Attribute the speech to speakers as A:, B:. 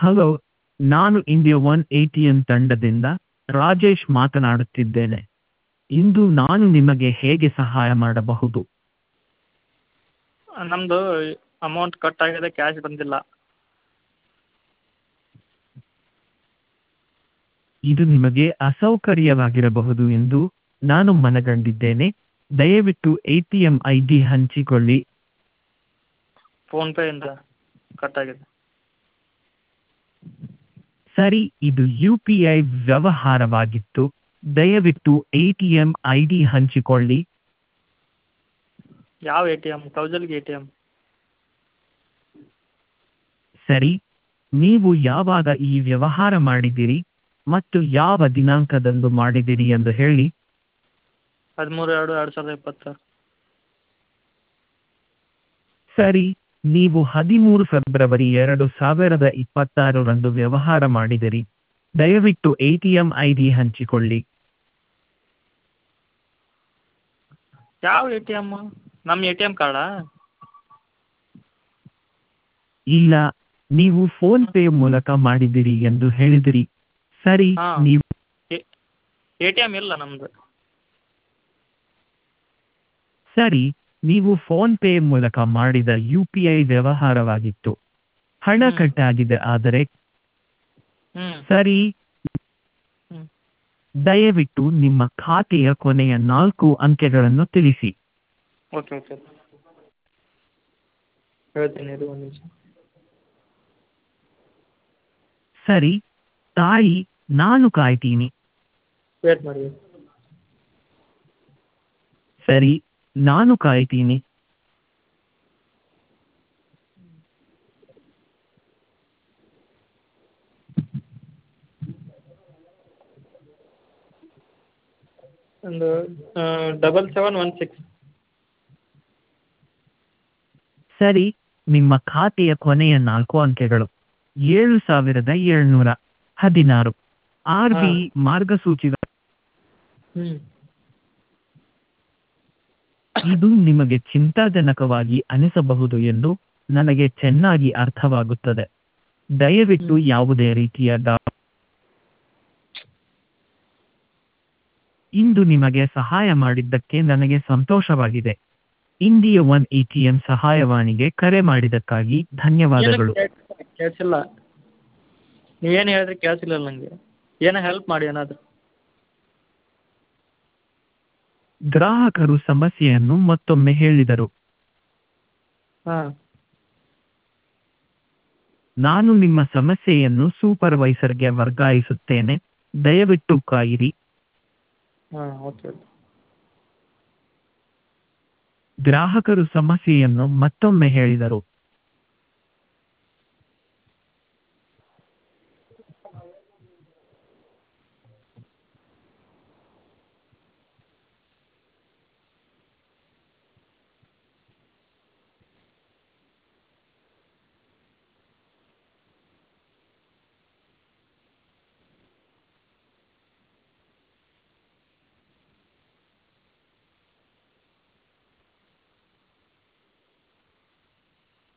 A: Hello ನಾನು India one A T M ತಂಡದಿಂದ ರಾಜೇಶ್ ಮಾತನಾಡುತ್ತಿದ್ದೇನೆ ಇಂದು ನಾನು ನಿಮಗೆ ಹೇಗೆ ಸಹಾಯ ಮಾಡಬಹುದು
B: ನಮ್ಮದು ಅಮೌಂಟ್ ಕಟ್ ಆಗಿದೆ ಕ್ಯಾಶ್ ಬಂದಿಲ್ಲ
A: ಇದು ನಿಮಗೆ ಅಸೌಕರ್ಯವಾಗಿರಬಹುದು ಎಂದು ನಾನು ಮನಗಂಡಿದ್ದೇನೆ ದಯವಿಟ್ಟು A T M I D ಹಂಚಿಕೊಳ್ಳಿ
B: ಫೋನ್ಪೇಯಿಂದ ಕಟ್ ಆಗಿದೆ
A: ಸರಿ ಇದು ಯು ಪಿ ಐ ವ್ಯವಹಾರವಾಗಿತ್ತು ದಯವಿಟ್ಟು A T M I D ಹಂಚಿಕೊಳ್ಳಿ
B: ಯಾವ A T M Kaujalgi A T M
A: ಸರಿ ನೀವು ಯಾವಾಗ ಈ ವ್ಯವಹಾರ ಮಾಡಿದಿರಿ ಮತ್ತು ಯಾವ ದಿನಾಂಕದಂದು ಮಾಡಿದಿರಿ ಎಂದು ಹೇಳಿ
B: ಹದಿಮೂರು ಎರಡು ಎರಡು ಸಾವಿರದ ಇಪ್ಪತ್ತಾರು
A: ಸರಿ ನೀವು ಹದಿಮೂರು ಫೆಬ್ರವರಿ ಎರಡು ಸಾವಿರದ ಇಪ್ಪತ್ತಾರರಂದು ವ್ಯವಹಾರ ಮಾಡಿದಿರಿ ದಯವಿಟ್ಟು A T M I D ಹಂಚಿಕೊಳ್ಳಿ
B: ಯಾವ ಎ ಟಿ ಎಮ್ ನಮ್ಮ ಎ ಟಿ ಎಮ್ ಕಾರ್ಡಾ
A: ಇಲ್ಲ ನೀವು ಫೋನ್ ಪೇ ಮೂಲಕ ಮಾಡಿದಿರಿ ಎಂದು ಹೇಳಿದಿರಿ ಸರಿ
B: ಹಾ.
A: ನೀವು
B: ಎ ಟಿ ಎಮ್ ಇಲ್ಲ ನಮ್ಮದು
A: ಸರಿ ನೀವು ಫೋನ್ ಪೇ ಮೂಲಕ ಮಾಡಿದ ಯು ಪಿ ಐ ವ್ಯವಹಾರವಾಗಿತ್ತು ಹಣ
B: ಹ್ಮ್.
A: ಕಟ್ಟಾಗಿದೆ ಆದರೆ
B: ಹ್ಞೂ
A: ಸರಿ
B: ಹ್ಮ್.
A: ದಯವಿಟ್ಟು ನಿಮ್ಮ ಖಾತೆಯ ಕೊನೆಯ ನಾಲ್ಕು ಅಂಕೆಗಳನ್ನು ತಿಳಿಸಿ
B: ಓಕೆ ಓಕೆ ಹೇಳ್ತೀನಿ ಇದು ಒಂದು ನಿಮಿಷ
A: ಸರಿ ತಾಯಿ ನಾನು ಕಾಯ್ತೀನಿ
B: ವೇಟ್ ಮಾಡಿ
A: ಸರಿ ನಾನು ಕಾಯ್ತೀನಿ
B: ಒಂದು ಡಬಲ್ ಸೆವೆನ್ ಒನ್ ಸಿಕ್ಸ್
A: ಸರಿ ನಿಮ್ಮ ಖಾತೆಯ ಕೊನೆಯ ನಾಲ್ಕು ಅಂಕೆಗಳು ಏಳು ಸಾವಿರದ ಏಳ್ನೂರ ಹದಿನಾರು ಆರ್ ಬಿ ಮಾರ್ಗಸೂಚಿಗಳ
B: ಹ್ಞೂ
A: ಇದು ನಿಮಗೆ ಚಿಂತಾಜನಕವಾಗಿ ಅನಿಸಬಹುದು ಎಂದು ನನಗೆ ಚೆನ್ನಾಗಿ ಅರ್ಥವಾಗುತ್ತದೆ ದಯವಿಟ್ಟು ಯಾವುದೇ ರೀತಿಯ ಡಾ ಇಂದು ನಿಮಗೆ ಸಹಾಯ ಮಾಡಿದ್ದಕ್ಕೆ ನನಗೆ ಸಂತೋಷವಾಗಿದೆ India one A T M ಸಹಾಯವಾಣಿಗೆ ಕರೆ ಮಾಡಿದ್ದಕ್ಕಾಗಿ ಧನ್ಯವಾದಗಳು
B: ಕೇಳಿಸಿಲ್ಲ ನೀವೇನು ಹೇಳಿದ್ರಿ ಕೇಳಿಸಿಲ್ಲ ನನಗೆ ಏನೋ ಹೆಲ್ಪ್ ಮಾಡಿ ಏನಾದರೂ
A: ಗ್ರಾಹಕರು ಸಮಸ್ಯೆಯನ್ನು ಮತ್ತೊಮ್ಮೆ ಹೇಳಿದರು
B: ಹಾಂ
A: ನಾನು ನಿಮ್ಮ ಸಮಸ್ಯೆಯನ್ನು ಸೂಪರ್ವೈಸರ್ಗೆ ವರ್ಗಾಯಿಸುತ್ತೇನೆ ದಯವಿಟ್ಟು ಕಾಯಿರಿ
B: ಹಾಂ ಓಕೆ ಓಕೆ
A: ಗ್ರಾಹಕರು ಸಮಸ್ಯೆಯನ್ನು ಮತ್ತೊಮ್ಮೆ ಹೇಳಿದರು